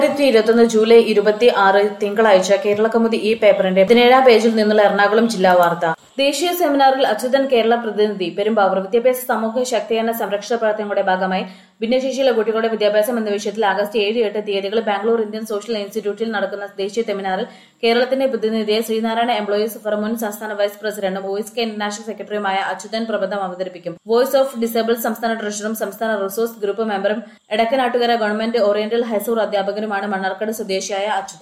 രണ്ടായിരത്തി ഇരുപത്തൊന്ന് ജൂലൈ ഇരുപത്തി ആറ് തിങ്കളാഴ്ച കേരള കൗമുദി ഈ പേപ്പറിന്റെ പതിനേഴാം പേജിൽ നിന്നുള്ള എറണാകുളം ജില്ലാ വാർത്ത ദേശീയ സെമിനാറിൽ അച്യുതൻ കേരള പ്രതിനിധി പെരുമ്പാവൂർ വിദ്യാഭ്യാസ സമൂഹ ശാക്തീകരണ സംരക്ഷണ പ്രവർത്തനങ്ങളുടെ ഭാഗമായി ഭിന്നശേഷിയുള്ള കുട്ടികളുടെ വിദ്യാഭ്യാസം എന്ന വിഷയത്തിൽ ആഗസ്റ്റ് ഏഴ് എട്ട് തീയതികളിൽ ബാംഗ്ലൂർ ഇന്ത്യൻ സോഷ്യൽ ഇൻസ്റ്റിറ്റ്യൂട്ടിൽ നടക്കുന്ന ദേശീയ സെമിനാറിൽ കേരളത്തിന്റെ പ്രതിനിധിയെ ശ്രീനാരായണ എംപ്ലോയീസ് ഫോറം മുൻ സംസ്ഥാന വൈസ് പ്രസിഡന്റും വോയിസ് കെ ഇന്റർനാഷണൽ സെക്രട്ടറിയുമായ അച്യുതൻ പ്രബന്ധം അവതരിപ്പിക്കും വോയിസ് ഓഫ് ഡിസേബിൾ സംസ്ഥാന ട്രഷററും സംസ്ഥാന റിസോഴ്സ് ഗ്രൂപ്പ് മെമ്പറും എടക്കനാട്ടുകര ഗവൺമെന്റ് ഓറിയന്റൽ ഹൈസ്കൂൾ അധ്യാപകനുമാണ് മണ്ണാർക്കാട് സ്വദേശിയായ അച്യുതൻ